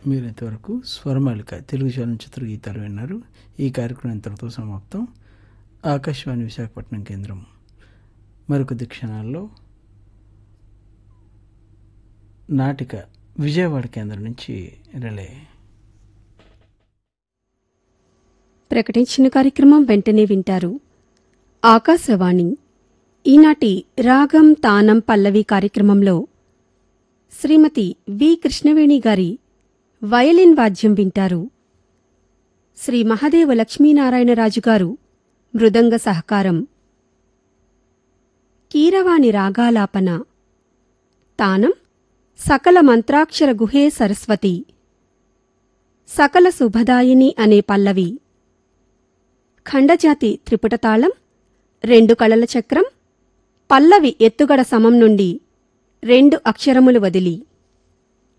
మీరు ఇంతవరకు స్వరమాలిక తెలుగు చలనచిత్ర గీతాలు విన్నారు ఈ కార్యక్రమం ఇంతటితో సమాప్తం ఆకాశవాణి విశాఖపట్నం కేంద్రం మరికొద్ది క్షణాల్లో నాటిక విజయవాడ కేంద్రం నుంచి రిలే ప్రకటించిన కార్యక్రమం వెంటనే వింటారు ఆకాశవాణి ఈనాటి రాగం తానం పల్లవి కార్యక్రమంలో శ్రీమతి వి కృష్ణవేణి గారి వయలిన్ వాద్యం వింటారు శ్రీ మహదేవ లక్ష్మీనారాయణరాజు గారు మృదంగ సహకారం కీరవాణి రాగాలాపన తానం సకల మంత్రాక్షర గుహే సరస్వతి సకల శుభదాయిని అనే పల్లవి ఖండజాతి త్రిపుటతాళం రెండు కళల చక్రం పల్లవి ఎత్తుగడ సమం నుండి రెండు అక్షరములు వదిలి